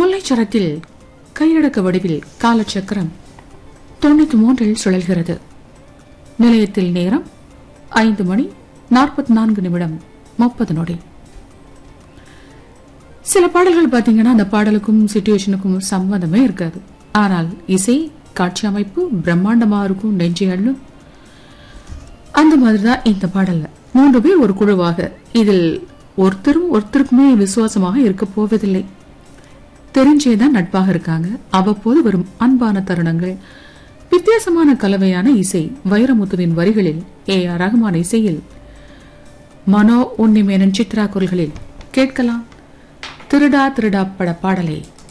முல்லைச்சரத்தில் கையடக்க வடிவில் காலச்சக்கரம் தொண்ணூத்தி மூன்றில் சுழல்கிறது நிலையத்தில் நேரம் ஐந்து மணி நாற்பத்தி நான்கு நிமிடம் முப்பது நொடி சில பாடல்கள் பாத்தீங்கன்னா அந்த பாடலுக்கும் சுச்சுவேஷனுக்கும் சம்பந்தமே இருக்காது ஆனால் இசை காட்சி அமைப்பு பிரம்மாண்டமா இருக்கும் நெஞ்சை அள்ளும் அந்த மாதிரிதான் இந்த பாடல்ல மூன்று பேர் ஒரு குழுவாக இதில் ஒருத்தரும் ஒருத்தருக்குமே விசுவாசமாக இருக்க போவதில்லை தெரிஞ்சேதான் நட்பாக இருக்காங்க அவ்வப்போது வரும் அன்பான தருணங்கள் வித்தியாசமான கலவையான இசை வைரமுத்துவின் வரிகளில் ஏ ஆர் ரஹ்மான் இசையில் மனோ உன்னிமேனன் சித்ரா குரல்களில் கேட்கலாம் திருடா திருடா பட பாடலை